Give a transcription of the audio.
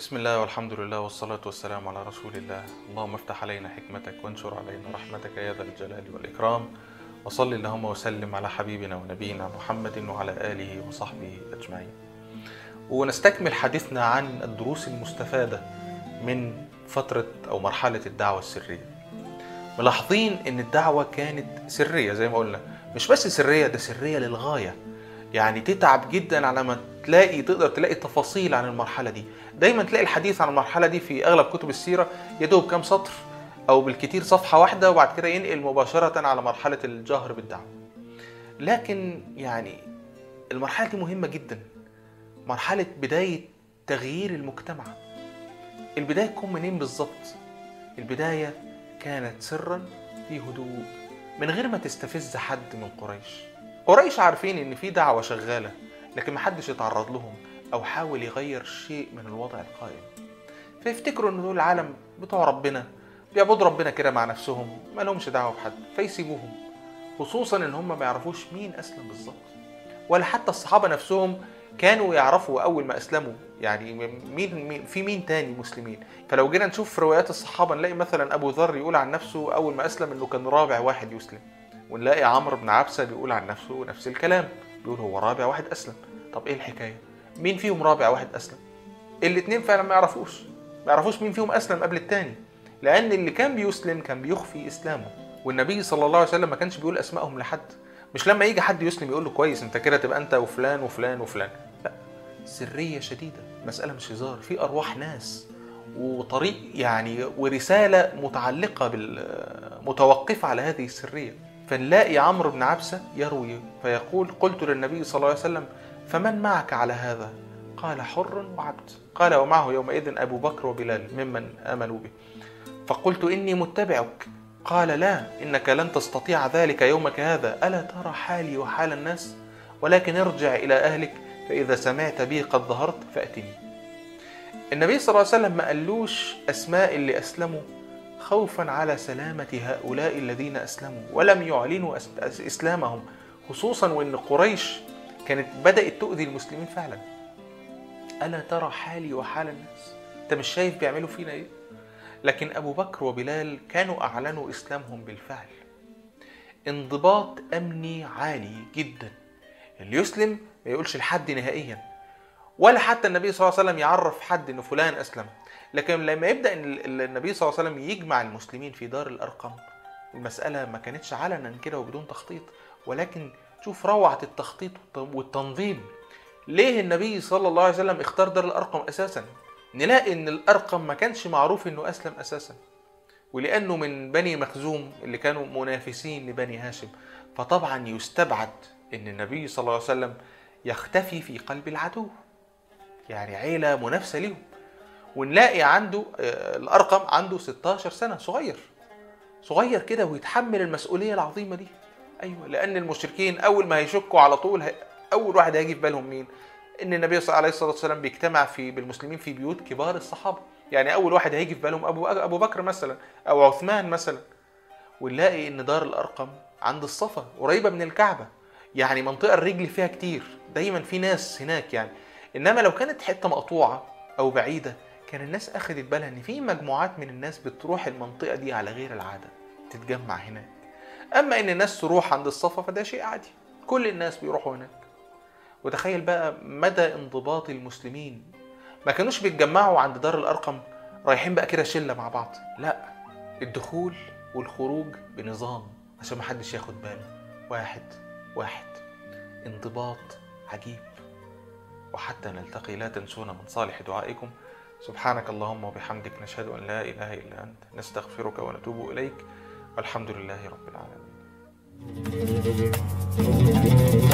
بسم الله والحمد لله والصلاة والسلام على رسول الله اللهم افتح علينا حكمتك وانشر علينا رحمتك يا ذا الجلال والإكرام وصل اللهم وسلم على حبيبنا ونبينا محمد وعلى آله وصحبه أجمعين ونستكمل حديثنا عن الدروس المستفادة من فترة أو مرحلة الدعوة السرية ملاحظين ان الدعوة كانت سرية زي ما قلنا مش بس سرية ده سرية للغاية يعني تتعب جدا على ما تلاقي تقدر تلاقي تفاصيل عن المرحلة دي دايما تلاقي الحديث عن المرحلة دي في اغلب كتب السيرة يدوب كام سطر او بالكتير صفحة واحدة وبعد كده ينقل مباشرة على مرحلة الجهر بالدعوة لكن يعني المرحلة دي مهمة جدا مرحلة بداية تغيير المجتمع البداية تكون منين بالظبط البداية كانت سرا في هدوء من غير ما تستفز حد من قريش قريش عارفين ان في دعوة شغالة لكن محدش يتعرض لهم او حاول يغير شيء من الوضع القائم فيفتكروا ان دول العالم بتوع ربنا بيعبدوا ربنا كده مع نفسهم ما لهمش دعوة بحد فيسيبوهم خصوصا ان هم ما يعرفوش مين اسلم بالظبط ولا حتى الصحابة نفسهم كانوا يعرفوا اول ما اسلموا يعني مين, مين في مين تاني مسلمين فلو جينا نشوف في روايات الصحابه نلاقي مثلا ابو ذر يقول عن نفسه اول ما اسلم انه كان رابع واحد يسلم ونلاقي عمرو بن عبسه بيقول عن نفسه نفس الكلام بيقول هو رابع واحد اسلم طب ايه الحكايه مين فيهم رابع واحد اسلم الاثنين فعلا ما يعرفوش ما يعرفوش مين فيهم اسلم قبل الثاني لان اللي كان بيسلم كان بيخفي اسلامه والنبي صلى الله عليه وسلم ما كانش بيقول اسمائهم لحد مش لما يجي حد يسلم يقول له كويس انت كده تبقى انت وفلان وفلان وفلان لا سريه شديده مساله مش هزار في ارواح ناس وطريق يعني ورساله متعلقه بال متوقفه على هذه السريه فنلاقي عمرو بن عبسه يروي فيقول قلت للنبي صلى الله عليه وسلم فمن معك على هذا قال حر وعبد قال ومعه يومئذ ابو بكر وبلال ممن امنوا به فقلت اني متبعك قال لا انك لن تستطيع ذلك يومك هذا الا ترى حالي وحال الناس ولكن ارجع الى اهلك فاذا سمعت بي قد ظهرت فاتني النبي صلى الله عليه وسلم ما قالوش اسماء اللي اسلموا خوفا على سلامه هؤلاء الذين اسلموا ولم يعلنوا اسلامهم خصوصا وان قريش كانت بدات تؤذي المسلمين فعلا الا ترى حالي وحال الناس انت مش شايف بيعملوا فينا ايه لكن أبو بكر وبلال كانوا أعلنوا إسلامهم بالفعل انضباط أمني عالي جدا اللي يسلم ما يقولش لحد نهائيا ولا حتى النبي صلى الله عليه وسلم يعرف حد إن فلان أسلم لكن لما يبدأ النبي صلى الله عليه وسلم يجمع المسلمين في دار الأرقم المسألة ما كانتش علنا كده وبدون تخطيط ولكن شوف روعة التخطيط والتنظيم ليه النبي صلى الله عليه وسلم اختار دار الأرقم أساسا نلاقي ان الارقم ما كانش معروف انه اسلم اساسا ولانه من بني مخزوم اللي كانوا منافسين لبني هاشم فطبعا يستبعد ان النبي صلى الله عليه وسلم يختفي في قلب العدو يعني عيله منافسه ليهم ونلاقي عنده الارقم عنده 16 سنه صغير صغير كده ويتحمل المسؤوليه العظيمه دي ايوه لان المشركين اول ما هيشكوا على طول اول واحد هيجي في بالهم مين ان النبي صلى الله عليه الصلاه والسلام بيجتمع في بالمسلمين في بيوت كبار الصحابه يعني اول واحد هيجي في بالهم ابو ابو بكر مثلا او عثمان مثلا ونلاقي ان دار الارقم عند الصفا قريبه من الكعبه يعني منطقه الرجل فيها كتير دايما في ناس هناك يعني انما لو كانت حته مقطوعه او بعيده كان الناس اخذت بالها ان في مجموعات من الناس بتروح المنطقه دي على غير العاده تتجمع هناك اما ان الناس تروح عند الصفا فده شيء عادي كل الناس بيروحوا هناك وتخيل بقى مدى انضباط المسلمين ما كانوش بيتجمعوا عند دار الارقم رايحين بقى كده شله مع بعض لا الدخول والخروج بنظام عشان ما حدش ياخد باله واحد واحد انضباط عجيب وحتى نلتقي لا تنسونا من صالح دعائكم سبحانك اللهم وبحمدك نشهد ان لا اله الا انت نستغفرك ونتوب اليك والحمد لله رب العالمين